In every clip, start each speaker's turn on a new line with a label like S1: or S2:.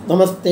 S1: നമസ്തേ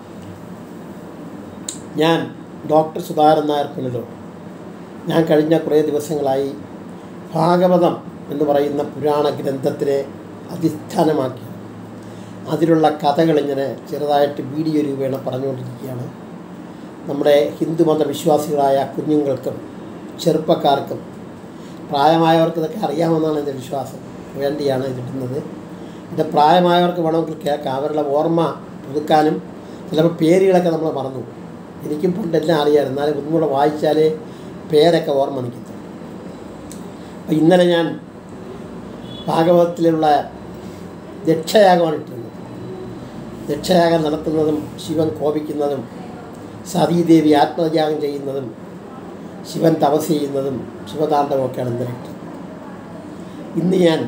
S1: ഞാൻ ഡോക്ടർ സുധാകരൻ നായർ പുനലൂർ ഞാൻ കഴിഞ്ഞ കുറേ ദിവസങ്ങളായി ഭാഗവതം എന്ന് പറയുന്ന പുരാണ ഗ്രന്ഥത്തിനെ അധിഷ്ഠാനമാക്കി അതിലുള്ള കഥകൾ ഇങ്ങനെ ചെറുതായിട്ട് വീഡിയോ രൂപേണ പറഞ്ഞുകൊണ്ടിരിക്കുകയാണ് നമ്മുടെ ഹിന്ദുമത വിശ്വാസികളായ കുഞ്ഞുങ്ങൾക്കും ചെറുപ്പക്കാർക്കും പ്രായമായവർക്ക് ഇതൊക്കെ അറിയാമെന്നാണ് എൻ്റെ വിശ്വാസം വേണ്ടിയാണ് ഇതിടുന്നത് ഇത് പ്രായമായവർക്ക് വേണമെങ്കിൽ കേൾക്കാം അവരുടെ ഓർമ്മ പുതുക്കാനും ചിലപ്പോൾ പേരുകളൊക്കെ നമ്മൾ മറന്നു പോകും. എനിക്കും പണ്ടെല്ലാം അറിയാം എന്നാലും ഒന്നും കൂടെ വായിച്ചാലേ പേരൊക്കെ ഓർമ്മ നിൽക്കത്തുള്ളൂ അപ്പോൾ ഇന്നലെ ഞാൻ ഭാഗവതത്തിലുള്ള ദക്ഷയാഗമാണ് ഇട്ടിരുന്നത് ദക്ഷയാഗം നടത്തുന്നതും ശിവൻ കോപിക്കുന്നതും സതീദേവി ആത്മത്യാഗം ചെയ്യുന്നതും ശിവൻ തപസ് ചെയ്യുന്നതും ശിവതാണ്ഡവമൊക്കെയാണ് ഇന്നലെ ഇട്ടത് ഇന്ന് ഞാൻ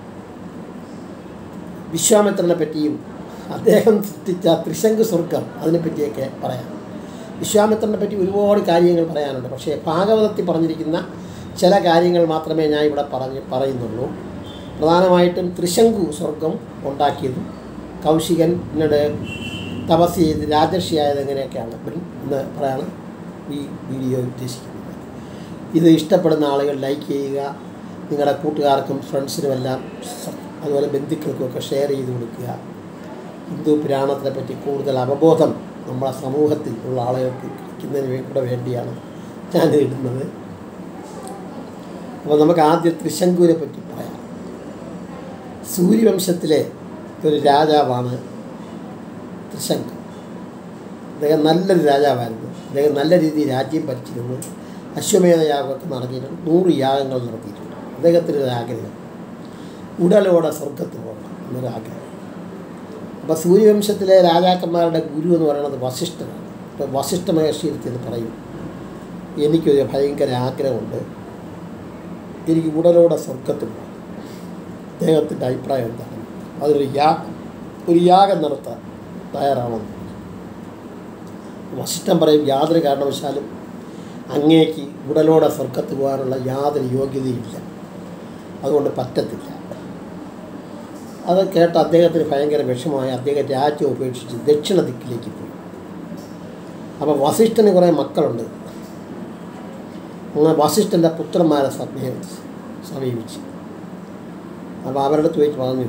S1: വിശ്വാമിത്രനെ പറ്റിയും അദ്ദേഹം സൃഷ്ടിച്ച ത്രിശങ്കു സ്വർഗം അതിനെപ്പറ്റിയൊക്കെ പറയാം വിശ്വാമിത്രനെ പറ്റി ഒരുപാട് കാര്യങ്ങൾ പറയാനുണ്ട് പക്ഷേ ഭാഗവതത്തിൽ പറഞ്ഞിരിക്കുന്ന ചില കാര്യങ്ങൾ മാത്രമേ ഞാൻ ഇവിടെ പറഞ്ഞ് പറയുന്നുള്ളൂ പ്രധാനമായിട്ടും ത്രിശങ്കു സ്വർഗം ഉണ്ടാക്കിയതും കൗശികനോട് തപസ് ചെയ്ത് രാജർഷിയായത് എങ്ങനെയൊക്കെയാണ് എന്ന് പറയാണ് ഈ വീഡിയോ ഉദ്ദേശിക്കുന്നത് ഇത് ഇഷ്ടപ്പെടുന്ന ആളുകൾ ലൈക്ക് ചെയ്യുക നിങ്ങളുടെ കൂട്ടുകാർക്കും ഫ്രണ്ട്സിനുമെല്ലാം സ- അതുപോലെ ബന്ധുക്കൾക്കുമൊക്കെ ഷെയർ ചെയ്ത് കൊടുക്കുക ഹിന്ദു പുരാണത്തിനെ പറ്റി കൂടുതൽ അവബോധം നമ്മുടെ സമൂഹത്തിൽ ഉള്ള ആളുകൾക്ക് കിട്ടുന്നതിന് വേ- കൂടെ വേണ്ടിയാണ് ഞാൻ ഇടുന്നത് അപ്പോൾ നമുക്ക് ആദ്യം ത്രിശങ്കുവിനെ പറ്റി പറയാം സൂര്യവംശത്തിലെ ഒരു രാജാവാണ് ത്രിശങ്കു അദ്ദേഹം നല്ലൊരു രാജാവായിരുന്നു അദ്ദേഹം നല്ല രീതിയിൽ രാജ്യം ഭരിച്ചിരുന്നു അശ്വമേധ യാഗമൊക്കെ നടത്തിയിട്ടുണ്ട് നൂറ് യാഗങ്ങൾ നടത്തിയിട്ടുണ്ട് അദ്ദേഹത്തിന് ഒരു ആഗ്രഹം ഉടലോടെ സ്വർഗത്ത് പോകണം എന്നൊരു ആഗ്രഹം അപ്പോൾ സൂര്യവംശത്തിലെ രാജാക്കന്മാരുടെ ഗുരു എന്ന് പറയുന്നത് വസിഷ്ഠനാണ് അപ്പോൾ വസിഷ്ഠ മഹർഷി എന്ന് പറയും എനിക്കൊരു ഭയങ്കര ആഗ്രഹമുണ്ട് എനിക്ക് ഉടലോടെ സ്വർഗത്ത് പോകണം അദ്ദേഹത്തിൻ്റെ അഭിപ്രായം എന്താണ് അതൊരു യാഗം ഒരു യാഗം നടത്താൻ തയ്യാറാണെന്ന് വസിഷ്ഠം പറയും യാതൊരു കാരണവശാലും അങ്ങേക്ക് ഉടലോടെ സ്വർഗത്ത് പോകാനുള്ള യാതൊരു യോഗ്യതയില്ല അതുകൊണ്ട് പറ്റത്തില്ല അത് കേട്ട് അദ്ദേഹത്തിന് ഭയങ്കര വിഷമമായി അദ്ദേഹം രാജ്യം ഉപേക്ഷിച്ച് ദക്ഷിണ ദിക്കിലേക്ക് പോയി അപ്പോൾ വസിഷ്ഠന് കുറേ മക്കളുണ്ട് അങ്ങനെ വസിഷ്ഠൻ്റെ പുത്രന്മാരെ സമീപിച്ച് സമീപിച്ച് അപ്പോൾ അവരുടെ അടുത്ത് പോയിട്ട് പറഞ്ഞു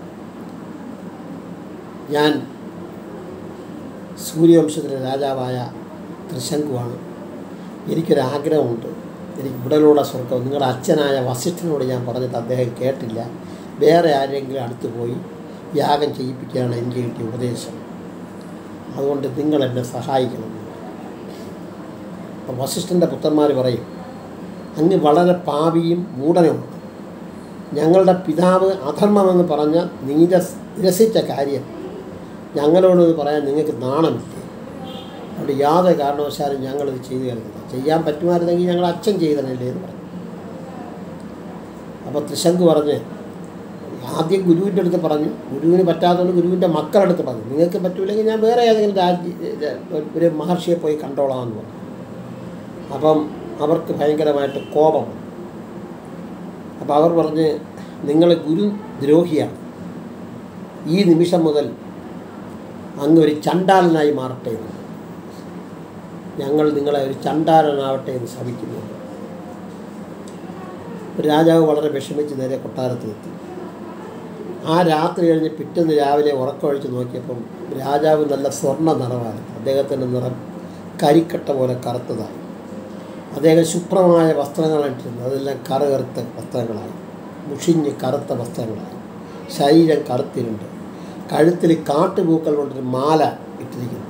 S1: ഞാൻ സൂര്യവംശത്തിലെ രാജാവായ ത്രിശങ്കുവാണ് എനിക്കൊരാഗ്രഹമുണ്ട് എനിക്ക് ഉടലൂടെ സ്വർഗം നിങ്ങളുടെ അച്ഛനായ വസിഷ്ഠനോട് ഞാൻ പറഞ്ഞിട്ട് അദ്ദേഹം കേട്ടില്ല വേറെ ആരെങ്കിലും അടുത്ത് പോയി യാഗം ചെയ്യിപ്പിക്കുകയാണ് എനിക്ക് കിട്ടിയ ഉപദേശം അതുകൊണ്ട് നിങ്ങൾ എന്നെ സഹായിക്കണം അപ്പോൾ വസിഷ്ഠൻ്റെ പുത്രന്മാർ പറയും അങ്ങ് വളരെ പാപിയും മൂടനുമാണ് ഞങ്ങളുടെ പിതാവ് അധർമ്മമെന്ന് പറഞ്ഞ നീരസ് നിരസിച്ച കാര്യം ഞങ്ങളോട് ഇത് പറയാൻ നിങ്ങൾക്ക് നാണമില്ലേ അതുകൊണ്ട് യാതൊരു കാരണവശാലും ഞങ്ങളിത് ചെയ്തു തരുന്നില്ല ചെയ്യാൻ പറ്റുമായിരുന്നെങ്കിൽ ഞങ്ങൾ അച്ഛൻ ചെയ്തനല്ലേ എന്ന് പറഞ്ഞു അപ്പോൾ ത്രിശങ്കു പറഞ്ഞ് ആദ്യം ഗുരുവിൻ്റെ അടുത്ത് പറഞ്ഞു ഗുരുവിന് പറ്റാത്തതുകൊണ്ട് ഗുരുവിൻ്റെ മക്കളടുത്ത് പറഞ്ഞു നിങ്ങൾക്ക് പറ്റൂലെങ്കിൽ ഞാൻ വേറെ ഏതെങ്കിലും രാജ്യ ഒരു മഹർഷിയെ പോയി കണ്ടോളാമെന്ന് പറഞ്ഞു അപ്പം അവർക്ക് ഭയങ്കരമായിട്ട് കോപം വന്നു. അപ്പോൾ അവർ പറഞ്ഞ് നിങ്ങൾ ഗുരു ദ്രോഹിയാണ് ഈ നിമിഷം മുതൽ അങ്ങ് ഒരു ചണ്ടാലനായി മാറട്ടെ എന്ന് ഞങ്ങൾ നിങ്ങളെ ഒരു ചണ്ടാലനാവട്ടെ എന്ന് ശപിക്കുന്നു രാജാവ് വളരെ വിഷമിച്ച് നേരെ കൊട്ടാരത്തിലെത്തി ആ രാത്രി കഴിഞ്ഞ് പിറ്റേന്ന് രാവിലെ ഉറക്കമൊഴിച്ച് നോക്കിയപ്പം രാജാവ് നല്ല സ്വർണ്ണ നിറമായിരുന്നു അദ്ദേഹത്തിൻ്റെ നിറം കരിക്കട്ട പോലെ കറുത്തതായി അദ്ദേഹം ശുഭ്രമായ വസ്ത്രങ്ങളാണ് ഇട്ടിരുന്നത് അതെല്ലാം കറുകറുത്ത വസ്ത്രങ്ങളായി മുഷിഞ്ഞ് കറുത്ത വസ്ത്രങ്ങളായി ശരീരം കറുത്തിരുണ്ട് കഴുത്തിൽ കാട്ടുപൂക്കൾ കൊണ്ടൊരു മാല ഇട്ടിരിക്കുന്നു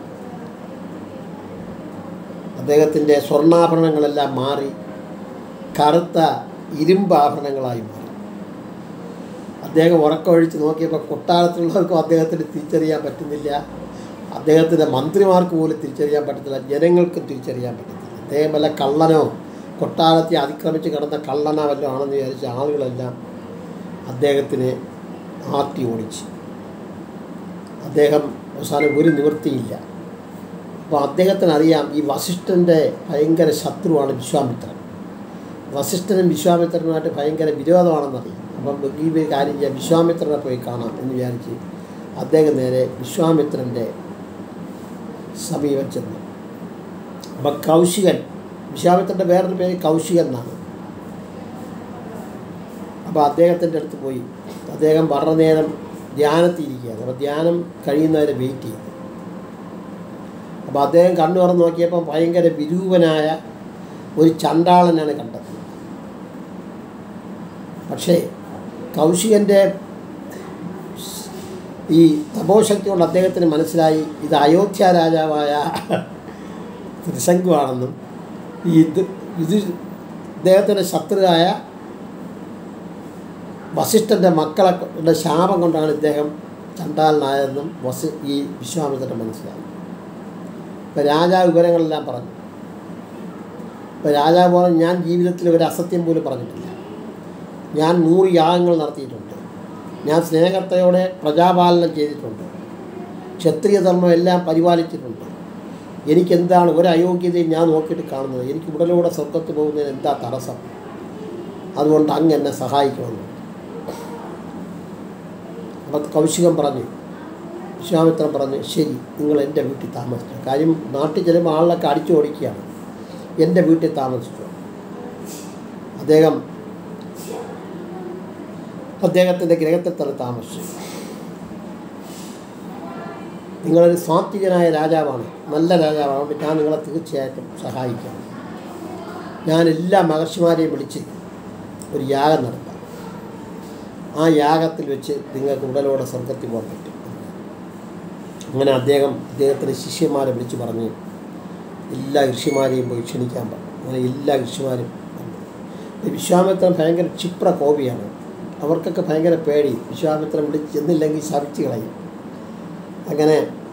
S1: അദ്ദേഹത്തിൻ്റെ സ്വർണ്ണാഭരണങ്ങളെല്ലാം മാറി കറുത്ത ഇരുമ്പ് ആഭരണങ്ങളായി മാറി അദ്ദേഹം ഉറക്കമൊഴിച്ച് നോക്കിയപ്പോൾ കൊട്ടാരത്തിലുള്ളവർക്കും അദ്ദേഹത്തിന് തിരിച്ചറിയാൻ പറ്റുന്നില്ല അദ്ദേഹത്തിൻ്റെ മന്ത്രിമാർക്ക് പോലും തിരിച്ചറിയാൻ പറ്റത്തില്ല ജനങ്ങൾക്കും തിരിച്ചറിയാൻ പറ്റത്തില്ല അദ്ദേഹം വല്ല കള്ളനോ കൊട്ടാരത്തെ അതിക്രമിച്ച് കിടന്ന കള്ളനോ വല്ലതും ആണെന്ന് വിചാരിച്ച ആളുകളെല്ലാം അദ്ദേഹത്തിനെ ആട്ടി ഓടിച്ചു അദ്ദേഹം അവസാനം ഒരു നിവൃത്തിയില്ല അപ്പോൾ അദ്ദേഹത്തിന് അറിയാം ഈ വസിഷ്ഠൻ്റെ ഭയങ്കര ശത്രുവാണ് വിശ്വാമിത്രൻ വസിഷ്ഠനും വിശ്വാമിത്രനുമായിട്ട് ഭയങ്കര വിരോധമാണെന്നറിയാം അപ്പം ഈ ഒരു കാര്യം ചെയ്യാം വിശ്വാമിത്രനെ പോയി കാണാം എന്ന് വിചാരിച്ച് അദ്ദേഹം നേരെ വിശ്വാമിത്രൻ്റെ സമീപം ചെന്നു അപ്പം കൗശികൻ വിശ്വാമിത്രൻ്റെ വേറൊരു പേര് കൗശികൻ എന്നാണ് അപ്പോൾ അദ്ദേഹത്തിൻ്റെ അടുത്ത് പോയി അദ്ദേഹം വളരെ നേരം ധ്യാനത്തിരിക്കുകയാണ് അപ്പോൾ ധ്യാനം കഴിയുന്നവരെ വെയിറ്റ് ചെയ്തു അപ്പോൾ അദ്ദേഹം കണ്ണു തുറന്ന് നോക്കിയപ്പോൾ ഭയങ്കര വിരൂപനായ ഒരു ചണ്ടാളനാണ് കണ്ടത് പക്ഷേ കൗശികൻ്റെ ഈ തപോശക്തി കൊണ്ട് അദ്ദേഹത്തിന് മനസ്സിലായി ഇത് അയോധ്യ രാജാവായ ത്രിശങ്കുവാണെന്നും ഈ ഇത് ഇത് ഇദ്ദേഹത്തിൻ്റെ ശത്രുവായ വസിഷ്ഠൻ്റെ മക്കളെ ശാപം കൊണ്ടാണ് ഇദ്ദേഹം ചണ്ടാലനായതെന്നും വസി ഈ വിശ്വാമിത്രൻ്റെ മനസ്സിലായി ഇപ്പം രാജാവ് വിവരങ്ങളെല്ലാം പറഞ്ഞു ഇപ്പം രാജാവ് പറഞ്ഞു ഞാൻ ജീവിതത്തിൽ ഒരു അസത്യം പോലും പറഞ്ഞിട്ടില്ല ഞാൻ നൂറ് യാഗങ്ങൾ നടത്തിയിട്ടുണ്ട് ഞാൻ സ്നേഹത്തോടെ പ്രജാപാലനം ചെയ്തിട്ടുണ്ട് ക്ഷത്രിയ ധർമ്മം എല്ലാം പരിപാലിച്ചിട്ടുണ്ട് എനിക്കെന്താണ് ഒരു അയോഗ്യതയും ഞാൻ നോക്കിയിട്ട് കാണുന്നത് എനിക്ക് ഉടലൂടെ സ്വർഗത്ത് പോകുന്നതിന് എന്താ തടസ്സം അതുകൊണ്ട് അങ്ങ് എന്നെ സഹായിക്കണമെന്ന് അപ്പം കൗശികം പറഞ്ഞു വിശ്വാമിത്രൻ പറഞ്ഞു ശരി നിങ്ങൾ എൻ്റെ വീട്ടിൽ താമസിച്ചു കാര്യം നാട്ടിൽ ചെല്ലുമ്പോൾ ആളിലൊക്കെ അടിച്ചു ഓടിക്കുകയാണ് എൻ്റെ വീട്ടിൽ താമസിച്ചു അദ്ദേഹം അദ്ദേഹത്തിൻ്റെ ഗ്രഹത്തിൽ തന്നെ താമസിച്ചു നിങ്ങളൊരു സ്വാത്വികനായ രാജാവാണ് നല്ല രാജാവാണ് അപ്പോൾ ഞാൻ നിങ്ങളെ തീർച്ചയായിട്ടും സഹായിക്കാം ഞാൻ എല്ലാ മഹർഷിമാരെയും വിളിച്ച് ഒരു യാഗം നടത്താം ആ യാഗത്തിൽ വെച്ച് നിങ്ങൾക്ക് ഉടലോടെ സ്വർഗത്തിൽ പോകാൻ പറ്റും അങ്ങനെ അദ്ദേഹം അദ്ദേഹത്തിൻ്റെ ശിഷ്യന്മാരെ വിളിച്ച് പറഞ്ഞ് എല്ലാ ഋഷിമാരെയും പോയി ക്ഷണിക്കാൻ പറഞ്ഞു അങ്ങനെ എല്ലാ ഋഷിമാരും വന്നു ഈ വിശ്വാമിത്രൻ ഭയങ്കര ക്ഷിപ്ര കോപിയാണ് അവർക്കൊക്കെ ഭയങ്കര പേടി വിശ്വാമിത്രൻ വിളിച്ച് ചെന്നില്ലെങ്കിൽ ശപിച്ച് കളയും അങ്ങനെ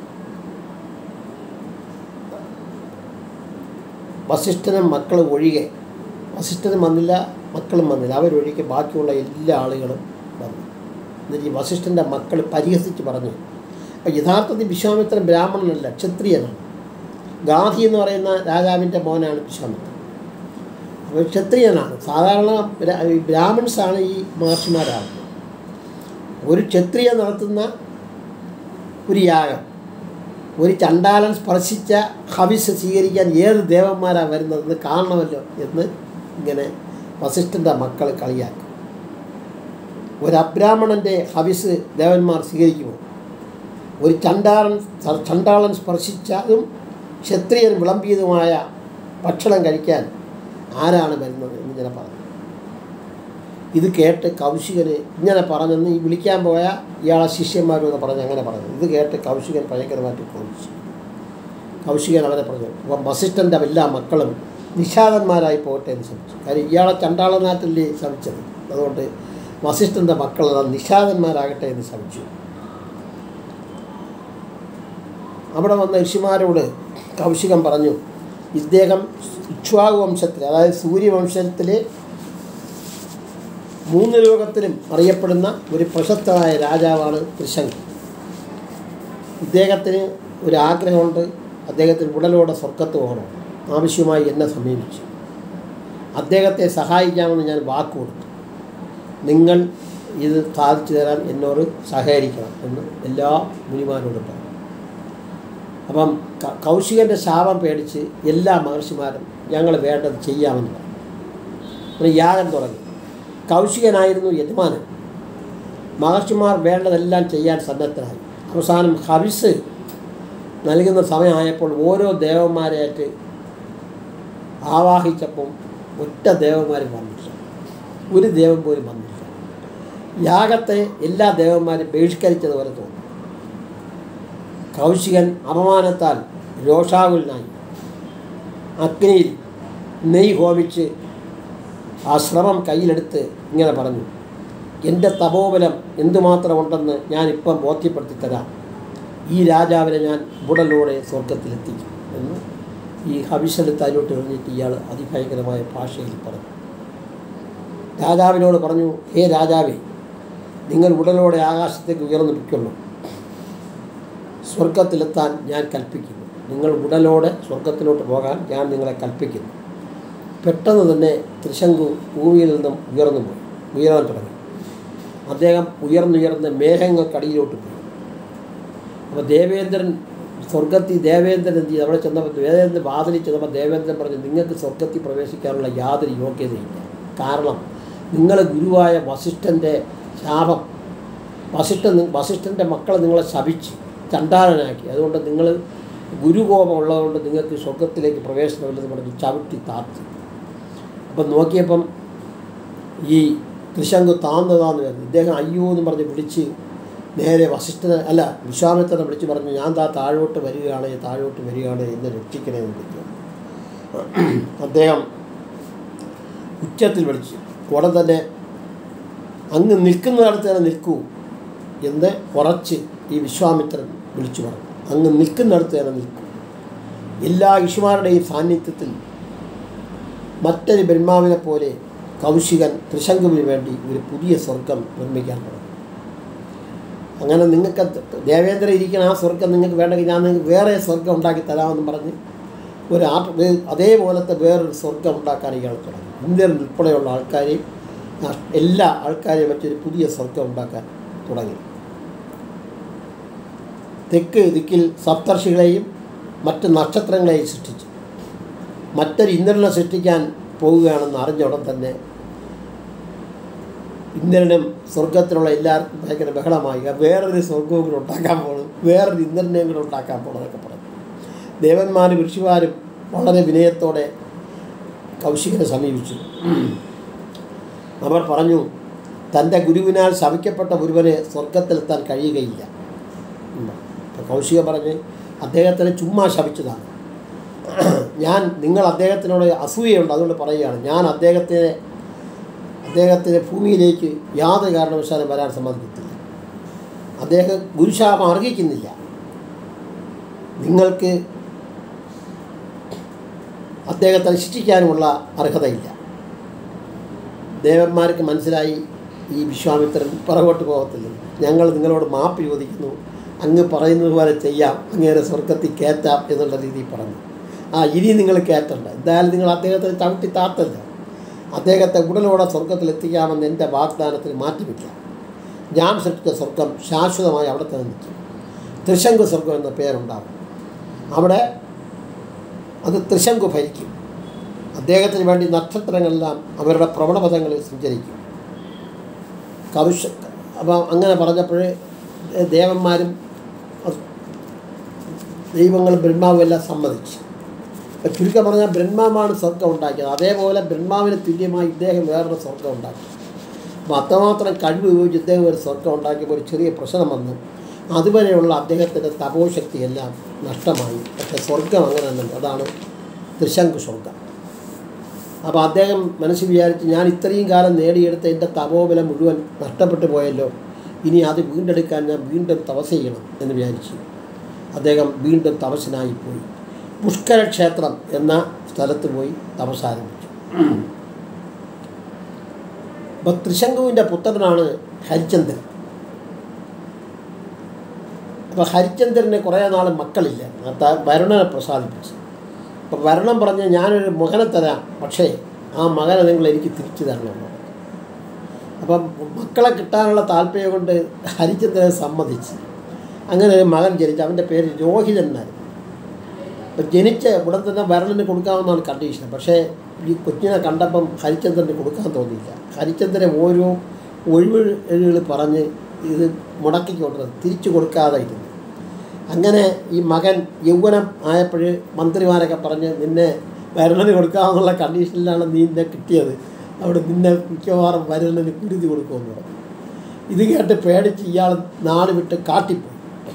S1: വസിഷ്ഠനും മക്കളും ഒഴികെ വസിഷ്ഠനും വന്നില്ല മക്കളും വന്നില്ല അവരൊഴികെ ബാക്കിയുള്ള എല്ലാ ആളുകളും വന്നു എന്നിട്ട് ഈ വസിഷ്ഠൻ്റെ മക്കൾ പരിഹസിച്ച് പറഞ്ഞു അപ്പം യഥാർത്ഥത്തിൽ വിശ്വാമിത്രൻ ബ്രാഹ്മണനല്ല ക്ഷത്രിയനാണ് ഗാന്ധി എന്ന് പറയുന്ന രാജാവിൻ്റെ മോനാണ് വിശ്വാമിത്രൻ അപ്പോൾ ക്ഷത്രിയനാണ് സാധാരണ ബ്രാ- ഈ ബ്രാഹ്മിൺസാണ് ഈ മഹർഷിമാരാകുന്നത് ഒരു ക്ഷത്രിയ നടത്തുന്ന ഒരു യാഗം ഒരു ചണ്ടാലൻ സ്പർശിച്ച ഹവിസ് സ്വീകരിക്കാൻ ഏത് ദേവന്മാരാണ് വരുന്നതെന്ന് കാണണമല്ലോ എന്ന് ഇങ്ങനെ വസിഷ്ഠൻ്റെ മക്കൾ കളിയാക്കും ഒരു അബ്രാഹ്മണൻ്റെ ഹവിസ് ദേവന്മാർ സ്വീകരിക്കുമോ ഒരു ചണ്ടാളൻ ചണ്ടാളൻ സ്പർശിച്ചതും ക്ഷത്രിയൻ വിളമ്പിയതുമായ ഭക്ഷണം കഴിക്കാൻ ആരാണ് വരുന്നത് എന്ന് ഇങ്ങനെ പറഞ്ഞു ഇത് കേട്ട് കൗശികന് ഇങ്ങനെ പറഞ്ഞെന്ന് ഈ വിളിക്കാൻ പോയ ഇയാളെ ശിഷ്യന്മാരോട് പറഞ്ഞ് അങ്ങനെ പറഞ്ഞു ഇത് കേട്ട് കൗശികൻ ഭയങ്കരമായിട്ട് കോപിച്ചു കൗശികൻ അവരെ പറഞ്ഞു അപ്പം വസിഷ്ഠൻ്റെ എല്ലാ മക്കളും നിഷാദന്മാരായി പോകട്ടെ എന്ന് ശ്രമിച്ചു കാര്യം ഇയാളെ ചണ്ടാളനാട്ടില്ലേ ശ്രമിച്ചത് അതുകൊണ്ട് വസിഷ്ഠൻ്റെ മക്കളെല്ലാം നിഷാദന്മാരാകട്ടെ എന്ന് ശ്രമിച്ചു അവിടെ വന്ന ഋഷിമാരോട് കൗശികം പറഞ്ഞു ഇദ്ദേഹം ഇക്ഷ്വാകു വംശത്തിൽ അതായത് സൂര്യവംശത്തിലെ മൂന്ന് ലോകത്തിലും അറിയപ്പെടുന്ന ഒരു പ്രശസ്തമായ രാജാവാണ് ത്രിശങ്ക് ഇദ്ദേഹത്തിന് ഒരു ആഗ്രഹമുണ്ട് അദ്ദേഹത്തിന് ഉടലോടെ സ്വർഗത്ത് പോകണം ആവശ്യമായി എന്നെ സമീപിച്ചു അദ്ദേഹത്തെ സഹായിക്കാമെന്ന് ഞാൻ വാക്ക് കൊടുത്തു നിങ്ങൾ ഇത് സാധിച്ചു തരാൻ എന്നോട് സഹകരിക്കണം എന്ന് എല്ലാ മുനിമാരോടും പറഞ്ഞു അപ്പം ക- കൗശികൻ്റെ ശാപം പേടിച്ച് എല്ലാ മഹർഷിമാരും ഞങ്ങൾ വേണ്ടത് ചെയ്യാമെന്ന് പറഞ്ഞു ഒരു യാഗം തുടങ്ങി കൗശികനായിരുന്നു യജമാനൻ മഹർഷിമാർ വേണ്ടതെല്ലാം ചെയ്യാൻ സന്നദ്ധരായി അവസാനം ഹവിസ് നൽകുന്ന സമയമായപ്പോൾ ഓരോ ദേവന്മാരെയായിട്ട് ആവാഹിച്ചപ്പം ഒറ്റ ദേവന്മാരും വന്നില്ല ഒരു ദേവൻ പോലും വന്നില്ല യാഗത്തെ എല്ലാ ദേവന്മാരും ബഹിഷ്കരിച്ചതുപോലെ തോന്നി കൗശികൻ അപമാനത്താൽ രോഷാകുലനായി അഗ്നിയിൽ നെയ് ഹോമിച്ച് ആ ശ്രമം കയ്യിലെടുത്ത് ഇങ്ങനെ പറഞ്ഞു എൻ്റെ തപോബലം എന്തുമാത്രമുണ്ടെന്ന് ഞാനിപ്പം ബോധ്യപ്പെടുത്തി തരാം ഈ രാജാവിനെ ഞാൻ ഉടലോടെ സ്വർഗത്തിലെത്തിക്കും എന്ന് ഈ ഹവിഷെടുത്ത് അതിലോട്ട് എറിഞ്ഞിട്ട് ഇയാൾ അതിഭയങ്കരമായ ഭാഷയിൽ പറഞ്ഞു രാജാവിനോട് പറഞ്ഞു ഹേ രാജാവേ നിങ്ങൾ ഉടലോടെ ആകാശത്തേക്ക് ഉയർന്നു നിൽക്കുന്നു സ്വർഗത്തിലെത്താൻ ഞാൻ കൽപ്പിക്കുന്നു നിങ്ങൾ ഉടലോടെ സ്വർഗത്തിലോട്ട് പോകാൻ ഞാൻ നിങ്ങളെ കൽപ്പിക്കുന്നു പെട്ടെന്ന് തന്നെ ത്രിശങ്കു ഭൂമിയിൽ നിന്നും ഉയർന്നു പോയി ഉയരാൻ തുടങ്ങി അദ്ദേഹം ഉയർന്നുയർന്ന് മേഘങ്ങൾക്കടിയിലോട്ട് പോയി അപ്പോൾ ദേവേന്ദ്രൻ സ്വർഗത്തിൽ ദേവേന്ദ്രൻ എന്ത് ചെയ്തു അവിടെ ചെന്നപ്പോൾ ദേവേന്ദ്രൻ വാതിലിൽ ചെന്നപ്പോൾ ദേവേന്ദ്രൻ പറഞ്ഞു നിങ്ങൾക്ക് സ്വർഗത്തിൽ പ്രവേശിക്കാനുള്ള യാതൊരു യോഗ്യതയില്ല കാരണം നിങ്ങൾ ഗുരുവായ വസിഷ്ഠൻ്റെ ശാപം വസിഷ്ഠൻ നി- വസിഷ്ഠൻ്റെ മക്കളെ നിങ്ങളെ ശപിച്ച് ചണ്ടാലനാക്കി അതുകൊണ്ട് നിങ്ങൾ ഗുരുകോപം ഉള്ളതുകൊണ്ട് നിങ്ങൾക്ക് സ്വർഗത്തിലേക്ക് പ്രവേശനമില്ലെന്ന് പറഞ്ഞ് ചവിട്ടി താത്തി അപ്പം നോക്കിയപ്പം ഈ ത്രിശങ്കു താന്നതാന്ന് പറഞ്ഞു ഇദ്ദേഹം അയ്യോ എന്ന് പറഞ്ഞ് വിളിച്ച് നേരെ വസിഷ്ഠനെ അല്ല വിശ്വാമിത്രനെ വിളിച്ച് പറഞ്ഞു ഞാൻ താ താഴോട്ട് വരികയാണ് താഴോട്ട് വരികയാണ് എന്നെ രക്ഷിക്കണേ എന്ന് വിളിച്ചു അദ്ദേഹം ഉച്ചത്തിൽ വിളിച്ചു ഉടൻ തന്നെ അങ്ങ് നിൽക്കുന്നിടത്ത് തന്നെ നിൽക്കൂ എന്ന് ഉറച്ച് ഈ വിശ്വാമിത്രൻ വിളിച്ചു പറഞ്ഞു അങ്ങ് നിൽക്കുന്നിടത്ത് തന്നെ നിൽക്കൂ എല്ലാ ഋഷിമാരുടെയും സാന്നിധ്യത്തിൽ മറ്റൊരു ബ്രഹ്മാവിനെ പോലെ കൗശികൻ ത്രിശങ്കുവിന് വേണ്ടി ഒരു പുതിയ സ്വർഗം നിർമ്മിക്കാൻ തുടങ്ങി അങ്ങനെ നിങ്ങൾക്ക് ദേവേന്ദ്ര ഇരിക്കുന്ന ആ സ്വർഗം നിങ്ങൾക്ക് വേണമെങ്കിൽ ഞാൻ നിങ്ങൾക്ക് വേറെ സ്വർഗം ഉണ്ടാക്കി തരാമെന്ന് പറഞ്ഞ് ഒരു ആ വേ- അതേപോലത്തെ വേറൊരു സ്വർഗം ഉണ്ടാക്കാൻ ഇയാൾ തുടങ്ങി ഇന്ത്യൻ ഉൾപ്പെടെയുള്ള ആൾക്കാരെയും ആ എല്ലാ ആൾക്കാരെയും വെച്ചൊരു പുതിയ സ്വർഗം ഉണ്ടാക്കാൻ തുടങ്ങി തെക്ക് ദിക്കിൽ സപ്തർഷികളെയും മറ്റ് നക്ഷത്രങ്ങളെയും സൃഷ്ടിച്ചു മറ്റൊരു ഇന്ദ്രനെ സൃഷ്ടിക്കാൻ പോവുകയാണെന്ന് അറിഞ്ഞ ഉടൻ തന്നെ ഇന്ദ്രനും സ്വർഗത്തിലുള്ള എല്ലാവർക്കും ഭയങ്കര ബഹളമായി വേറൊരു സ്വർഗവും കൂടെ ഉണ്ടാക്കാൻ പോകണം വേറൊരു ഇന്ദ്രനെയും കൂടെ ഉണ്ടാക്കാൻ പോകണം എന്നൊക്കെ പറഞ്ഞു ദേവന്മാരും ഋഷിമാരും വളരെ വിനയത്തോടെ കൗശികനെ സമീപിച്ചു അവർ പറഞ്ഞു തൻ്റെ ഗുരുവിനാൽ ശവിക്കപ്പെട്ട ഒരുവനെ സ്വർഗത്തിലെത്താൻ കഴിയുകയില്ല എന്ന്. അപ്പോൾ കൗശിക പറഞ്ഞ് അദ്ദേഹത്തിനെ ചുമ്മാ ശപിച്ചതാണ് ഞാൻ നിങ്ങൾ അദ്ദേഹത്തിനോട് അസൂയയുണ്ട് അതുകൊണ്ട് പറയുകയാണ് ഞാൻ അദ്ദേഹത്തെ അദ്ദേഹത്തിന് ഭൂമിയിലേക്ക് യാതൊരു കാരണവശാലും വരാൻ സമ്മതിക്കത്തില്ല അദ്ദേഹം ഗുരുശാപം അർഹിക്കുന്നില്ല നിങ്ങൾക്ക് അദ്ദേഹത്തെ ശിക്ഷിക്കാനുമുള്ള അർഹതയില്ല ദേവന്മാർക്ക് മനസ്സിലായി ഈ വിശ്വാമിത്രൻ പുറകോട്ട് പോകത്തില്ല ഞങ്ങൾ നിങ്ങളോട് മാപ്പ് ചോദിക്കുന്നു അങ്ങ് പറയുന്നത് പോലെ ചെയ്യാം അങ്ങേരെ സ്വർഗത്തിൽ കയറ്റാം എന്നുള്ള രീതിയിൽ പറഞ്ഞു ആ ഇനി നിങ്ങൾ കയറ്റണ്ട എന്തായാലും നിങ്ങൾ അദ്ദേഹത്തെ ചവിട്ടി താത്തല്ല അദ്ദേഹത്തെ ഉടലോടെ സ്വർഗത്തിൽ എത്തിക്കാമെന്ന് എൻ്റെ വാഗ്ദാനത്തിന് മാറ്റമില്ല ഞാൻ സൃഷ്ടിച്ച സ്വർഗം ശാശ്വതമായി അവിടെ തന്നെ നിൽക്കും ത്രിശങ്കു സ്വർഗം എന്ന പേരുണ്ടാകും അവിടെ അത് ത്രിശങ്കു ഭരിക്കും അദ്ദേഹത്തിന് വേണ്ടി നക്ഷത്രങ്ങളെല്ലാം അവരുടെ പ്രവണപഥങ്ങളിൽ സഞ്ചരിക്കും കൗശ അപ്പം അങ്ങനെ പറഞ്ഞപ്പോൾ ദേവന്മാരും അത് ദൈവങ്ങളും ബ്രഹ്മാവും എല്ലാം സമ്മതിച്ചു അപ്പം ചുരുക്കം പറഞ്ഞാൽ ബ്രഹ്മാവാണ് സ്വർഗം ഉണ്ടാക്കിയത് അതേപോലെ ബ്രഹ്മാവിന് തുല്യമായി ഇദ്ദേഹം വേറൊരു സ്വർഗം ഉണ്ടാക്കി അപ്പോൾ അത്രമാത്രം കഴിവ് ഉപയോഗിച്ച് ഇദ്ദേഹം ഒരു സ്വർഗം ഉണ്ടാക്കിയപ്പോൾ ഒരു ചെറിയ പ്രശ്നം വന്നു അതുവരെയുള്ള അദ്ദേഹത്തിൻ്റെ തപോശക്തിയെല്ലാം നഷ്ടമായി പക്ഷേ സ്വർഗം അങ്ങനെ തന്നെ അതാണ് ത്രിശങ്കു സ്വർഗം അപ്പോൾ അദ്ദേഹം മനസ്സിൽ വിചാരിച്ച് ഞാൻ ഇത്രയും കാലം നേടിയെടുത്ത എൻ്റെ തപോബലം മുഴുവൻ നഷ്ടപ്പെട്ടു പോയല്ലോ ഇനി അത് വീണ്ടെടുക്കാൻ ഞാൻ വീണ്ടും തപസ് ചെയ്യണം എന്ന് വിചാരിച്ചു അദ്ദേഹം വീണ്ടും തപസ്സിനായി പോയി പുഷ്കര ക്ഷേത്രം എന്ന സ്ഥലത്ത് പോയി തപസ് ആരംഭിച്ചു അപ്പോൾ ത്രിശങ്കുവിൻ്റെ പുത്രനാണ് ഹരിചന്ദ്രൻ അപ്പോൾ ഹരിചന്ദ്രന് കുറേ നാൾ മക്കളില്ല ത- വരുണനെ പ്രസാദിപ്പിച്ചു അപ്പോൾ വരണം പറഞ്ഞ് ഞാനൊരു മകനെ തരാം പക്ഷേ ആ മകനെ നിങ്ങൾ എനിക്ക് തിരിച്ചു തരണം എന്ന് പറഞ്ഞു. അപ്പം മക്കളെ കിട്ടാനുള്ള താല്പര്യം കൊണ്ട് ഹരിചന്ദ്രൻ സമ്മതിച്ച് അങ്ങനെ ഒരു മകൻ ജനിച്ചു അവൻ്റെ പേര് രോഹിതൻ എന്നായിരുന്നു അപ്പം ജനിച്ച ഉടൻ തന്നെ വരലിന് കൊടുക്കാമെന്നാണ് കണ്ടീഷൻ പക്ഷേ ഈ കൊച്ചിനെ കണ്ടപ്പം ഹരിചന്ദ്രന് കൊടുക്കാൻ തോന്നിയില്ല ഹരിചന്ദ്രൻ ഓരോ ഒഴിവുകൾ പറഞ്ഞ് ഇത് മുടക്കിക്കൊണ്ട് തിരിച്ചു കൊടുക്കാതെ ഇരുന്നു അങ്ങനെ ഈ മകൻ യൗവനം ആയപ്പോൾ മന്ത്രിമാരൊക്കെ പറഞ്ഞ് നിന്നെ വരലിന് കൊടുക്കാമെന്നുള്ള കണ്ടീഷനിലാണ് നീ നിന്നെ കിട്ടിയത് അവിടെ നിന്നെ മിക്കവാറും വരലിന് കുരുതി കൊടുക്കുമെന്ന് പറഞ്ഞു ഇത് കേട്ട് പേടിച്ച് ഇയാൾ നാട് വിട്ട് കാട്ടിപ്പോയി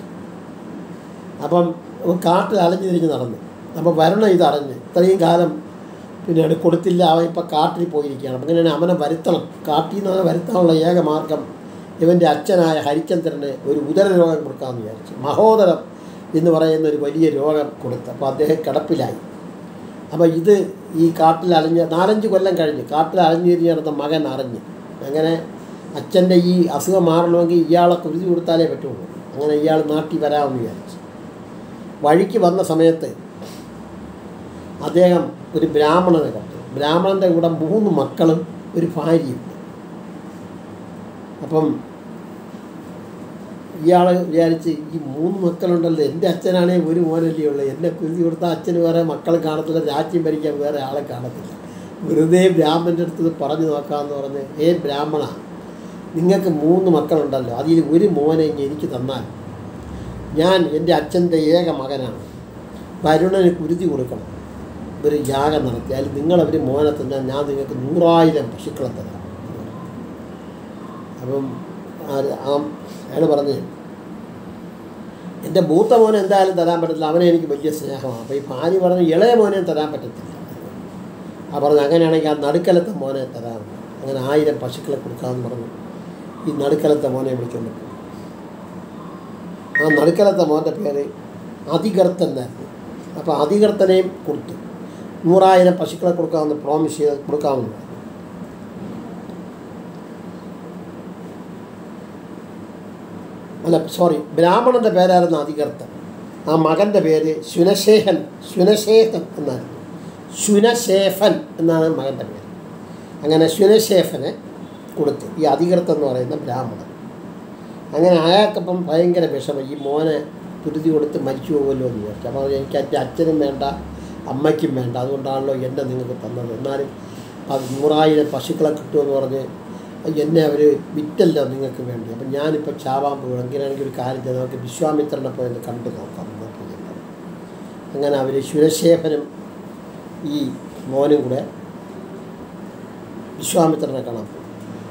S1: അപ്പം അവൻ കാട്ടിൽ അലഞ്ഞു തിരിഞ്ഞ് നടന്നു അപ്പോൾ വരണം ഇതറിഞ്ഞ് ഇത്രയും കാലം പിന്നീട് കൊടുത്തില്ല അവൻ ഇപ്പം കാട്ടിൽ പോയിരിക്കുകയാണ് അപ്പം അങ്ങനെയാണ് അവനെ വരുത്തണം കാട്ടിൽ നിന്ന് അവനെ വരുത്താനുള്ള ഏക മാർഗം ഇവൻ്റെ അച്ഛനായ ഹരിചന്ദ്രന് ഒരു ഉദര രോഗം കൊടുക്കാമെന്ന് വിചാരിച്ചു മഹോദരം എന്ന് പറയുന്ന ഒരു വലിയ രോഗം കൊടുത്തു അപ്പോൾ അദ്ദേഹം കിടപ്പിലായി അപ്പോൾ ഇത് ഈ കാട്ടിൽ അലഞ്ഞ് നാലഞ്ച് കൊല്ലം കഴിഞ്ഞ് കാട്ടിൽ അലഞ്ഞു തിരിഞ്ഞ് നടന്ന മകൻ അറിഞ്ഞ് അങ്ങനെ അച്ഛൻ്റെ ഈ അസുഖം മാറണമെങ്കിൽ ഇയാളെ കുരുതി കൊടുത്താലേ പറ്റുള്ളൂ അങ്ങനെ ഇയാൾ നാട്ടിൽ വരാമെന്ന് വിചാരിച്ചു വഴിക്ക് വന്ന സമയത്ത് അദ്ദേഹം ഒരു ബ്രാഹ്മണനെ കണ്ടു ബ്രാഹ്മണൻ്റെ കൂടെ മൂന്ന് മക്കളും ഒരു ഭാര്യയും അപ്പം ഇയാൾ വിചാരിച്ച് ഈ മൂന്ന് മക്കളുണ്ടല്ലോ എൻ്റെ അച്ഛനാണെങ്കിൽ ഒരു മോനല്ലേ ഉള്ളൂ എന്നെ കുരുതി കൊടുത്ത അച്ഛന് വേറെ മക്കളെ കാണത്തില്ല രാജ്യം ഭരിക്കാൻ വേറെ ആളെ കാണത്തില്ല വെറുതെ ബ്രാഹ്മണൻ്റെ അടുത്ത് ഇത് പറഞ്ഞു നോക്കാമെന്ന് പറഞ്ഞ് ഏ ബ്രാഹ്മണ നിങ്ങൾക്ക് മൂന്ന് മക്കളുണ്ടല്ലോ അതിൽ ഒരു മോനെ ഇങ്ങ് എനിക്ക് തന്നാൽ ഞാൻ എൻ്റെ അച്ഛൻ്റെ ഏക മകനാണ് വരുണന് കുരുതി കൊടുക്കണം ഒരു യാഗം നടത്തി അതിൽ നിങ്ങളവർ മോനെ തന്നാൽ ഞാൻ നിങ്ങൾക്ക് നൂറായിരം പശുക്കളെ തരാം അപ്പം ആര് ആ അയാൾ പറഞ്ഞ് എൻ്റെ മൂത്ത മോനെ എന്തായാലും തരാൻ പറ്റത്തില്ല അവനെ എനിക്ക് വലിയ സ്നേഹമാണ് അപ്പോൾ ഈ ഭാര്യ പറഞ്ഞു ഇളയ മോനെ തരാൻ പറ്റത്തില്ല ആ പറഞ്ഞു അങ്ങനെയാണെങ്കിൽ ആ നടുക്കലത്തെ മോനെ തരാം അങ്ങനെ ആയിരം പശുക്കളെ കൊടുക്കാമെന്ന് പറഞ്ഞു ഈ നടുക്കലത്തെ മോനെ വിളിച്ചുകൊണ്ട് പോയി. ആ നടുക്കലത്തെ മോൻ്റെ പേര് അതികർത്തൻ എന്നായിരുന്നു അപ്പോൾ അതികർത്തനെയും കൊടുത്തു നൂറായിരം പശുക്കളെ കൊടുക്കാമെന്ന് പ്രോമിസ് ചെയ്ത് കൊടുക്കാമെന്ന് പറഞ്ഞു അല്ല സോറി ബ്രാഹ്മണൻ്റെ പേരായിരുന്നു അതികർത്തൻ ആ മകൻ്റെ പേര് ശുനശേഖൻ ശുനശേഖൻ എന്നായിരുന്നു ശുനശേഫൻ എന്നാണ് മകൻ്റെ പേര് അങ്ങനെ ശുനശേഫനെ കൊടുത്തു ഈ അതികർത്തൻ എന്ന് പറയുന്ന ബ്രാഹ്മണൻ അങ്ങനെ അയാൾക്കപ്പം ഭയങ്കര വിഷമം ഈ മോനെ തുരുതി കൊടുത്ത് മരിച്ചു പോകുമല്ലോ എന്ന് വിചാരിച്ചു അപ്പോൾ എനിക്ക് എൻ്റെ അച്ഛനും വേണ്ട അമ്മയ്ക്കും വേണ്ട അതുകൊണ്ടാണല്ലോ എന്നെ നിങ്ങൾക്ക് തന്നത് എന്നാലും അത് നൂറായിരം പശുക്കളെ കിട്ടുമെന്ന് പറഞ്ഞ് എന്നെ അവർ വിറ്റല്ലോ നിങ്ങൾക്ക് വേണ്ടി അപ്പം ഞാനിപ്പോൾ ചാവാൻ പോകും എങ്ങനെയാണെങ്കിൽ ഒരു കാര്യം ചെയ്ത് നമുക്ക് വിശ്വാമിത്രനെ പോയി ഒന്ന് കണ്ടു നോക്കാം എന്നൊക്കെ ഞാൻ പറഞ്ഞു. അങ്ങനെ അവർ ശുരശേഖരനും ഈ മോനും കൂടെ വിശ്വാമിത്രനെ കാണാൻ പോയി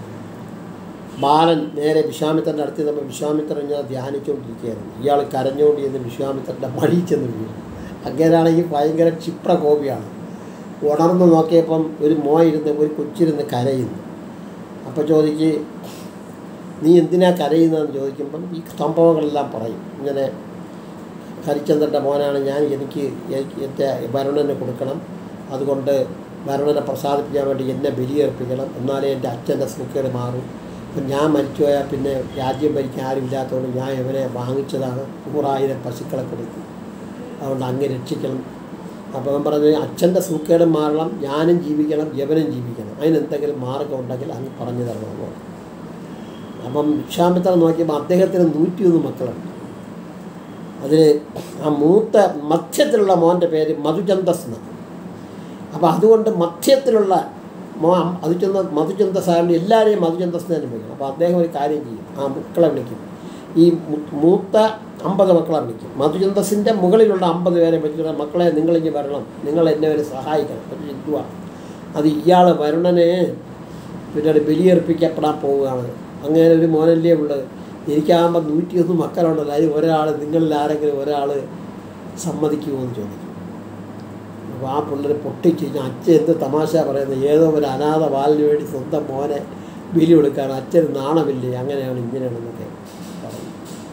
S1: ബാലൻ നേരെ വിശ്വാമിത്രൻ്റെ അടുത്ത് നമ്മൾ വിശ്വാമിത്രൻ ഞാൻ ധ്യാനിച്ചുകൊണ്ടിരിക്കുകയായിരുന്നു ഇയാൾ കരഞ്ഞുകൊണ്ട് ചെന്ന് വിശ്വാമിത്രൻ്റെ മടിയിൽ ചെന്ന് വീണു അങ്ങനെയാണെങ്കിൽ ഭയങ്കര ക്ഷിപ്രകോപിയാണ് ഉണർന്ന് നോക്കിയപ്പം ഒരു മോയിരുന്ന് ഒരു കൊച്ചിരുന്ന് കരയുന്നു അപ്പോൾ ചോദിക്ക് നീ എന്തിനാ കരയുന്നതെന്ന് ചോദിക്കുമ്പം ഈ സംഭവങ്ങളെല്ലാം പറയും ഇങ്ങനെ ഹരിചന്ദ്രൻ്റെ മോനാണ് ഞാൻ എനിക്ക് എനിക്ക് എൻ്റെ വരുണനെ കൊടുക്കണം അതുകൊണ്ട് വരുണനെ പ്രസാദിപ്പിക്കാൻ വേണ്ടി എന്നെ ബലിയർപ്പിക്കണം എന്നാലേ എൻ്റെ അച്ഛൻ്റെ സുഖേട് മാറും അപ്പം ഞാൻ മരിച്ചു പോയാൽ പിന്നെ രാജ്യം ഭരിക്കാൻ ആരും ഇല്ലാത്തതുകൊണ്ട് ഞാൻ ഇവനെ വാങ്ങിച്ചതാണ് നൂറായിരം പശുക്കളെ കൊടുത്തു അതുകൊണ്ട് അങ്ങ് രക്ഷിക്കണം അപ്പോൾ അവൻ പറഞ്ഞു അച്ഛൻ്റെ സൂക്കേട് മാറണം ഞാനും ജീവിക്കണം യവനും ജീവിക്കണം അതിനെന്തെങ്കിലും മാർഗം ഉണ്ടെങ്കിൽ അങ്ങ് പറഞ്ഞു തരണമെന്ന് പറഞ്ഞു അപ്പം വിശ്വാമിത്രൻ നോക്കിയപ്പോൾ അദ്ദേഹത്തിന് നൂറ്റിയൊന്ന് മക്കളുണ്ട് അതിൽ ആ മൂത്ത മധ്യത്തിലുള്ള മോൻ്റെ പേര് മധുചന്ദസ് എന്നാണ് അപ്പോൾ അതുകൊണ്ട് മധ്യത്തിലുള്ള മോ മധുചന്ദ മധുചന്ദസ് ആയതുകൊണ്ട് എല്ലാവരെയും മധുചന്ദസ് തന്നെ വിളിക്കണം അപ്പോൾ അദ്ദേഹം ഒരു കാര്യം ചെയ്യും ആ മക്കളെ വിളിക്കും ഈ മു- മൂത്ത അമ്പത് മക്കളെ വിളിക്കും മധുചന്ദസിൻ്റെ മുകളിലുള്ള അമ്പത് പേരെ വിളിച്ചിട്ട് മക്കളെ നിങ്ങളിങ്ങ് വരണം നിങ്ങൾ എന്നെ ഒരു സഹായിക്കണം ഒരു യുദ്ധമാണ് അത് ഇയാൾ വരുണനെ പിന്നീട് ബലിയർപ്പിക്കപ്പെടാൻ പോവുകയാണ് അങ്ങനെ ഒരു മോനല്ലേ ഉള്ളത് എനിക്കാകുമ്പോൾ നൂറ്റിയൊന്ന് മക്കളുണ്ടല്ലോ അതിൽ ഒരാൾ നിങ്ങളിൽ ആരെങ്കിലും ഒരാൾ സമ്മതിക്കുമോ എന്ന് ചോദിക്കും അപ്പോൾ ആ പിള്ളേർ പൊട്ടിച്ച് കഴിഞ്ഞാൽ അച്ഛൻ എന്ത് തമാശ പറയുന്നത് ഏതോ ഒരു അനാഥ ബാലിന് വേണ്ടി സ്വന്തം മോനെ ബലി കൊടുക്കുകയാണ് അച്ഛന് നാണമില്ലേ അങ്ങനെയാണ് ഇങ്ങനെയാണെന്നൊക്കെ പറയും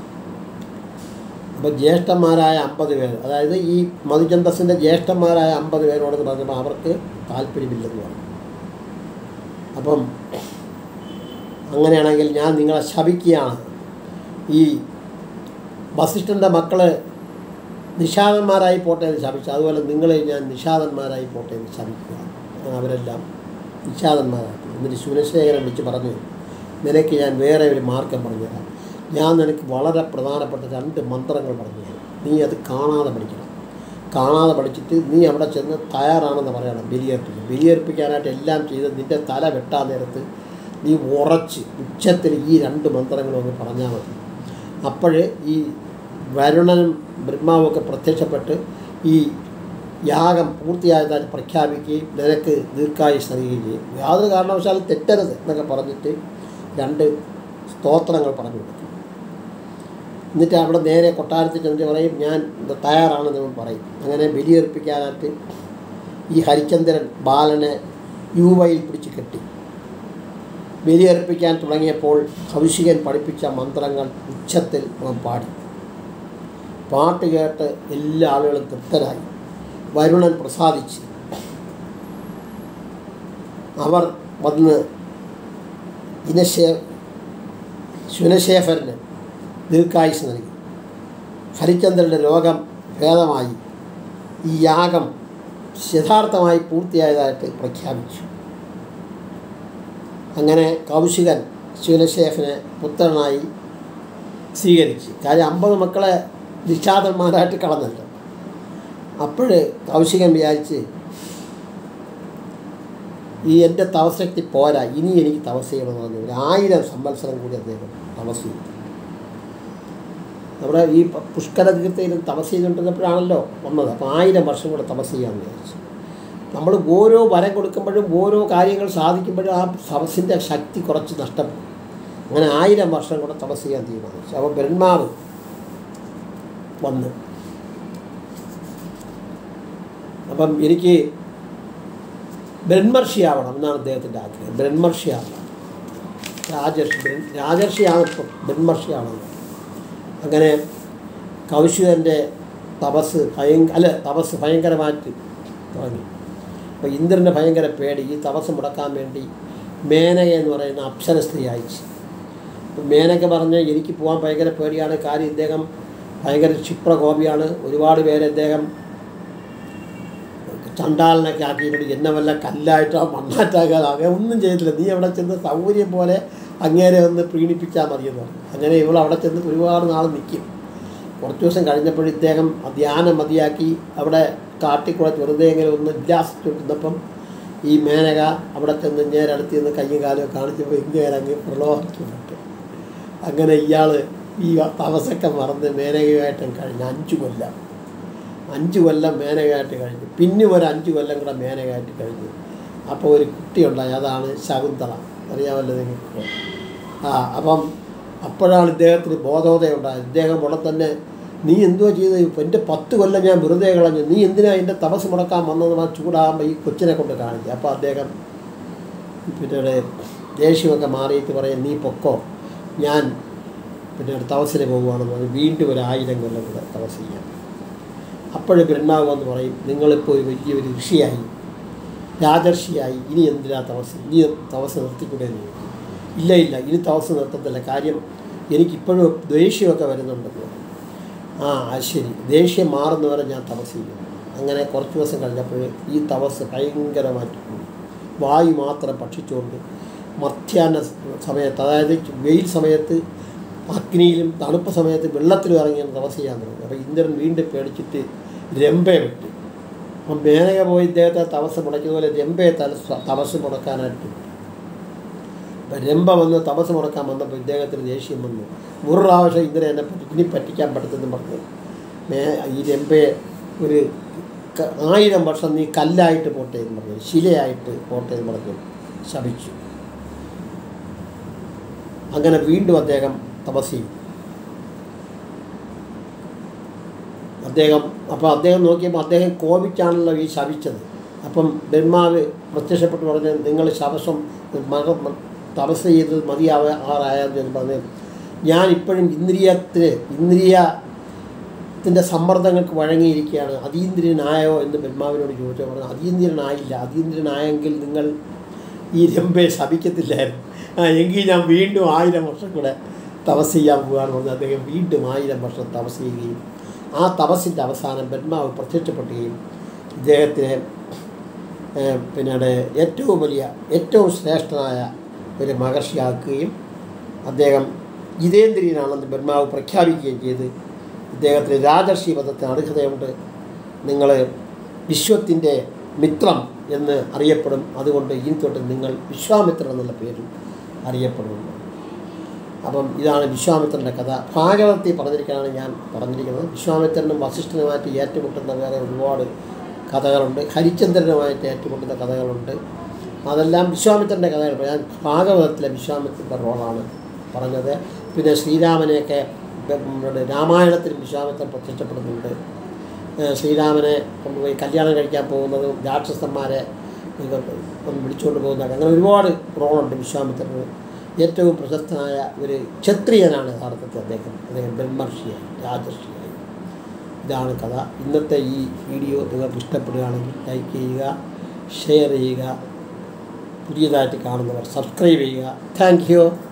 S1: അപ്പോൾ ജ്യേഷ്ഠന്മാരായ അമ്പത് പേര് അതായത് ഈ മധുചന്ദസിൻ്റെ ജ്യേഷ്ഠന്മാരായ അമ്പത് പേരോടെന്ന് പറഞ്ഞപ്പോൾ അവർക്ക് താല്പര്യമില്ലെന്ന് പറഞ്ഞു അപ്പം അങ്ങനെയാണെങ്കിൽ ഞാൻ നിങ്ങളെ ശപിക്കുകയാണ് ഈ വസിഷ്ഠൻ്റെ മക്കൾ നിഷാദന്മാരായി പോട്ടെ എന്ന് ശപിച്ചു അതുപോലെ നിങ്ങളെ ഞാൻ നിഷാദന്മാരായി പോട്ടെ എന്ന് ശപിക്കുക അങ്ങനെ അവരെല്ലാം നിഷാദന്മാരാക്കി എന്നിട്ട് ശിവനശേഖരൻ വിളിച്ച് പറഞ്ഞു നിനക്ക് ഞാൻ വേറെ ഒരു മാർഗം പറഞ്ഞുതരാം ഞാൻ നിനക്ക് വളരെ പ്രധാനപ്പെട്ട രണ്ട് മന്ത്രങ്ങൾ പറഞ്ഞു തരാം നീ അത് കാണാതെ പഠിക്കണം കാണാതെ പഠിച്ചിട്ട് നീ അവിടെ ചെന്ന് തയ്യാറാണെന്ന് പറയണം ബലിയർപ്പിക്കും ബലിയർപ്പിക്കാനായിട്ട് എല്ലാം ചെയ്ത് നിൻ്റെ തല വെട്ടാൻ നേരത്ത് നീ ഉറച്ച് ഉച്ചത്തിൽ ഈ രണ്ട് മന്ത്രങ്ങളും അങ്ങ് പറഞ്ഞാൽ മതി അപ്പോൾ ഈ വരുണനും ബ്രഹ്മാവൊക്കെ പ്രത്യക്ഷപ്പെട്ട് ഈ യാഗം പൂർത്തിയായതായിട്ട് പ്രഖ്യാപിക്കുകയും നിനക്ക് ദീർഘായുസ് നൽകുകയും ചെയ്യും യാതൊരു കാരണവശാലും തെറ്റരുത് എന്നൊക്കെ പറഞ്ഞിട്ട് രണ്ട് സ്തോത്രങ്ങൾ പറഞ്ഞു കൊടുക്കും എന്നിട്ട് അവിടെ നേരെ കൊട്ടാരത്തിൽ ചെന്നിട്ട് പറയും ഞാൻ ഇത് തയ്യാറാണെന്ന് അവൻ പറയും അങ്ങനെ ബലിയർപ്പിക്കാനായിട്ട് ഈ ഹരിചന്ദ്രൻ ബാലനെ യൂവയിൽ പിടിച്ച് കെട്ടി ബലിയർപ്പിക്കാൻ തുടങ്ങിയപ്പോൾ കൗശികൻ പഠിപ്പിച്ച മന്ത്രങ്ങൾ ഉച്ചത്തിൽ അവൻ പാടി പാട്ട് കേട്ട് എല്ലാ ആളുകളും തൃപ്തരായി വരുണൻ പ്രസാദിച്ച് അവർ വന്ന് ഇനശേ ശുനശേഖരന് ദീർഘായുസ് നൽകി ഹരിചന്ദ്രൻ്റെ രോഗം ഭേദമായി ഈ യാഗം യഥാർത്ഥമായി പൂർത്തിയായതായിട്ട് പ്രഖ്യാപിച്ചു അങ്ങനെ കൗശികൻ ശിവനശേഖന് പുത്രനായി സ്വീകരിച്ച് കാര്യം അമ്പത് മക്കളെ നിഷാദന്മാരായിട്ട് കളഞ്ഞല്ലോ അപ്പോഴ് കൗശികൻ വിചാരിച്ച് ഈ എൻ്റെ തപശക്തി പോരാ ഇനി എനിക്ക് തപസ് ചെയ്യണമെന്ന് പറഞ്ഞു ഒരു ആയിരം സംവത്സരം കൂടി അദ്ദേഹം തപസ് ചെയ്തു നമ്മുടെ ഈ പ- പുഷ്കര തീർത്ഥയിലും തപസ് ചെയ്തുകൊണ്ടിരുന്നപ്പോഴാണല്ലോ വന്നത് അപ്പോൾ ആയിരം വർഷം കൂടെ തപസ് ചെയ്യാമെന്ന് വിചാരിച്ചു നമ്മൾ ഓരോ വരം കൊടുക്കുമ്പോഴും ഓരോ കാര്യങ്ങൾ സാധിക്കുമ്പോഴും ആ തപസ്സിൻ്റെ ശക്തി കുറച്ച് നഷ്ടപ്പെടും അങ്ങനെ ആയിരം വർഷം കൂടെ തപസ് ചെയ്യാൻ തീരുമാനിച്ചു അപ്പോൾ ബ്രഹ്മാവ് വന്ന് അപ്പം എനിക്ക് ബ്രഹ്മർഷിയാവണം എന്നാണ് അദ്ദേഹത്തിൻ്റെ ആഗ്രഹം ബ്രഹ്മർഷിയാവണം രാജർഷി ബ്രഹ്മ- രാജർഷിയാണ് ഇപ്പം ബ്രഹ്മർഷിയാണെന്ന് അങ്ങനെ കൗശികൻ്റെ തപസ് ഭയങ്ക അല്ല തപസ് ഭയങ്കരമായിട്ട് തുടങ്ങി അപ്പോൾ ഇന്ദ്രന് ഭയങ്കര പേടി ഈ തപസ് മുടക്കാൻ വേണ്ടി മേനക എന്ന് പറയുന്ന അപ്സര സ്ത്രീ അയച്ചു അപ്പോൾ മേനക പറഞ്ഞ് എനിക്ക് പോകാൻ ഭയങ്കര പേടിയാണ് കാര്യം ഇദ്ദേഹം ഭയങ്കര ക്ഷിപ്രകോപിയാണ് ഒരുപാട് പേരെ അദ്ദേഹം ചണ്ടാലിനൊക്കെ ആക്കിയിട്ടുണ്ട് എന്നെ വല്ല കല്ലായിട്ടോ മണ്ണാറ്റാക്കാനോ അങ്ങനെ ഒന്നും ചെയ്തിട്ടില്ല നീ അവിടെ ചെന്ന് സൗകര്യം പോലെ അങ്ങേരെ ഒന്ന് പ്രീണിപ്പിച്ചാൽ മതിയെന്ന് പറഞ്ഞു അങ്ങനെ ഇവൾ അവിടെ ചെന്ന് ഒരുപാട് നാൾ നിൽക്കും കുറച്ച് ദിവസം കഴിഞ്ഞപ്പോൾ ഇദ്ദേഹം ആ ധ്യാനം മതിയാക്കി അവിടെ കാട്ടിക്കൂടെ വെറുതെ ഇങ്ങനെ ഒന്ന് ഉല്ലാസിച്ചുകൊണ്ടിരുന്നപ്പം ഈ മേനക അവിടെ ചെന്ന് ഇങ്ങേരെ അടുത്ത് നിന്ന് കയ്യും കാലും കാണിച്ചപ്പോൾ ഇങ്ങേരെ അങ്ങ് പ്രലോഭിക്കുന്നുണ്ട് അങ്ങനെ ഇയാൾ ഈ തപസൊക്കെ മറന്ന് മേനകയുമായിട്ടും കഴിഞ്ഞ് അഞ്ച് കൊല്ലം അഞ്ച് കൊല്ലം മേനകയായിട്ട് കഴിഞ്ഞു പിന്നെ ഒരു അഞ്ച് കൊല്ലം കൂടെ മേനകയായിട്ട് കഴിഞ്ഞു അപ്പോൾ ഒരു കുട്ടിയുണ്ടായി അതാണ് ശകുന്തള അറിയാമല്ലോ നിങ്ങൾക്ക് ആ അപ്പം അപ്പോഴാണ് ഇദ്ദേഹത്തിന് ബോധോദയം ഉണ്ടായത് ഇദ്ദേഹം ഉടൻ തന്നെ നീ എന്തോ ചെയ്ത് എൻ്റെ പത്ത് കൊല്ലം ഞാൻ വെറുതെ കളഞ്ഞു നീ എന്തിനാ എൻ്റെ തപസ് മുടക്കാൻ വന്നതെന്ന് ആ ചൂടാകുമ്പോൾ ഈ കൊച്ചിനെ കൊണ്ട് കാണിച്ചു അപ്പോൾ അദ്ദേഹം പിന്നീട് ദേഷ്യമൊക്കെ മാറിയിട്ട് പറയും നീ പൊക്കോ ഞാൻ പിന്നെ തപസ്സിന് പോകുവാണെന്ന് പറഞ്ഞ് വീണ്ടും ഒരു ആയിരം കൊല്ലം കൂടെ തപസ് ചെയ്യാം അപ്പോഴും ബ്രഹ്മാവ് വന്ന് പറയും നിങ്ങളിപ്പോൾ ഒരു വലിയൊരു ഋഷിയായി രാജർഷിയായി ഇനി എന്തിനാ തപസ് ഇനി തപസ് നിർത്തിക്കൂടെ എന്ന് ചോദിക്കും. ഇല്ല ഇല്ല ഇനി തപസ് നിർത്തത്തില്ല കാര്യം എനിക്കിപ്പോഴും ദേഷ്യമൊക്കെ വരുന്നുണ്ടെന്ന് പറയും. ആ അത് ശരി ദേഷ്യം മാറുന്നവരെ ഞാൻ തപസ് ചെയ്യും അങ്ങനെ കുറച്ച് ദിവസം കഴിഞ്ഞപ്പോൾ ഈ തപസ് ഭയങ്കരമായിട്ട് കൂടി വായു മാത്രം ഭക്ഷിച്ചുകൊണ്ട് മധ്യാഹ്ന സമയത്ത് അതായത് വെയിൽ സമയത്ത് അഗ്നിയിലും തണുപ്പ് സമയത്ത് വെള്ളത്തിലും ഇറങ്ങി തപസ് ചെയ്യാൻ തുടങ്ങി അപ്പോൾ ഇന്ദ്രൻ വീണ്ടും പേടിച്ചിട്ട് രംഭയെ വിട്ടു അപ്പം മേനക പോയി ഇദ്ദേഹത്തെ തപസ് മുടക്കിയതുപോലെ രംഭയെ തലസ് തപസ് മുടക്കാനായിട്ട് വിട്ടു. അപ്പം രംഭ വന്ന് തപസ് മുടക്കാൻ വന്നപ്പോൾ ഇദ്ദേഹത്തിന് ദേഷ്യം വന്നു ഒരു പ്രാവശ്യം ഇന്ദ്രൻ എന്നെ പറ്റി ഇനി പറ്റിക്കാൻ പറ്റത്തെന്ന് പറഞ്ഞു മേ ഈ രംഭയെ ഒരു ക- ആയിരം വർഷം നീ കല്ലായിട്ട് പോട്ടെ എന്ന് പറഞ്ഞു ശിലയായിട്ട് പോട്ടെ എന്ന് പറഞ്ഞു ശപിച്ചു അങ്ങനെ വീണ്ടും അദ്ദേഹം തപസ് ചെയ്തു അദ്ദേഹം അപ്പോൾ അദ്ദേഹം നോക്കിയപ്പോൾ അദ്ദേഹം കോപിച്ചാണല്ലോ ഈ ശപിച്ചത് അപ്പം ബ്രഹ്മാവ് പ്രത്യക്ഷപ്പെട്ട് പറഞ്ഞ് നിങ്ങൾ ശപസം മക തപസ് ചെയ്ത് മതിയാവാറായെന്ന് പറഞ്ഞ് ഞാൻ ഇപ്പോഴും ഇന്ദ്രിയത്തിന് ഇന്ദ്രിയത്തിൻ്റെ സമ്മർദ്ദങ്ങൾക്ക് വഴങ്ങിയിരിക്കുകയാണ് അതീന്ദ്രിയനായോ എന്ന് ബ്രഹ്മാവിനോട് ചോദിച്ചു പറഞ്ഞു അതീന്ദ്രിയനായില്ല അതീന്ദ്രിയനായെങ്കിൽ നിങ്ങൾ ഈ രംഭയെ ശപിക്കത്തില്ലായിരുന്നു ആ എങ്കിൽ ഞാൻ വീണ്ടും ആയിരം വർഷം കൂടെ തപസ് ചെയ്യാൻ പോവുകയാണ് പറഞ്ഞ് അദ്ദേഹം വീണ്ടും ആയിരം വർഷം തപസ് ചെയ്യുകയും ആ തപസ്സിൻ്റെ അവസാനം ബ്രഹ്മാവ് പ്രത്യക്ഷപ്പെടുകയും ഇദ്ദേഹത്തിനെ ഏഹ്, പിന്നീട് ഏറ്റവും വലിയ ഏറ്റവും ശ്രേഷ്ഠനായ ഒരു മഹർഷിയാക്കുകയും അദ്ദേഹം ജിതേന്ദ്രിയനാണെന്ന് ബ്രഹ്മാവ് പ്രഖ്യാപിക്കുകയും ചെയ്ത് ഇദ്ദേഹത്തിന് രാജർഷി പദത്തിന് അർഹതയുണ്ട് നിങ്ങൾ വിശ്വത്തിൻ്റെ മിത്രം എന്ന് അറിയപ്പെടും അതുകൊണ്ട് ഇനി തൊട്ട് നിങ്ങൾ വിശ്വാമിത്രൻ എന്നുള്ള പേരിൽ അറിയപ്പെടുന്നു അപ്പം ഇതാണ് വിശ്വാമിത്രൻ്റെ കഥ ഭാഗവതത്തിൽ പറഞ്ഞിരിക്കുകയാണ് ഞാൻ പറഞ്ഞിരിക്കുന്നത് വിശ്വാമിത്രനും വസിഷ്ഠനുമായിട്ട് ഏറ്റുമുട്ടുന്ന വേറെ ഒരുപാട് കഥകളുണ്ട് ഹരിചന്ദ്രനുമായിട്ട് ഏറ്റുമുട്ടുന്ന കഥകളുണ്ട് അതെല്ലാം വിശ്വാമിത്രൻ്റെ കഥകൾ ഞാൻ ഭാഗവതത്തിലെ വിശ്വാമിത്രൻ്റെ റോളാണ് പറഞ്ഞത് പിന്നെ ശ്രീരാമനെയൊക്കെ നമ്മുടെ രാമായണത്തിൽ വിശ്വാമിത്രൻ പ്രത്യക്ഷപ്പെടുന്നുണ്ട് ഏഹ് ശ്രീരാമനെ കൊണ്ടുപോയി കല്യാണം കഴിക്കാൻ പോകുന്നതും രാക്ഷസന്മാരെ ഇത് ഒന്ന് വിളിച്ചുകൊണ്ട് പോകുന്നതൊക്കെ അങ്ങനെ ഒരുപാട് റോളുണ്ട് വിശ്വാമിത്രന് ഏറ്റവും പ്രശസ്തനായ ഒരു ക്ഷത്രിയനാണ് യഥാർത്ഥത്തിൽ അദ്ദേഹം അദ്ദേഹം ബ്രഹ്മർഷിയായി രാജർഷിയായി ഇതാണ് കഥ ഇന്നത്തെ ഈ വീഡിയോ നിങ്ങൾക്ക് ഇഷ്ടപ്പെടുകയാണെങ്കിൽ ലൈക്ക് ചെയ്യുക ഷെയർ ചെയ്യുക പുതിയതായിട്ട് കാണുന്നവർ സബ്സ്ക്രൈബ് ചെയ്യുക താങ്ക് യു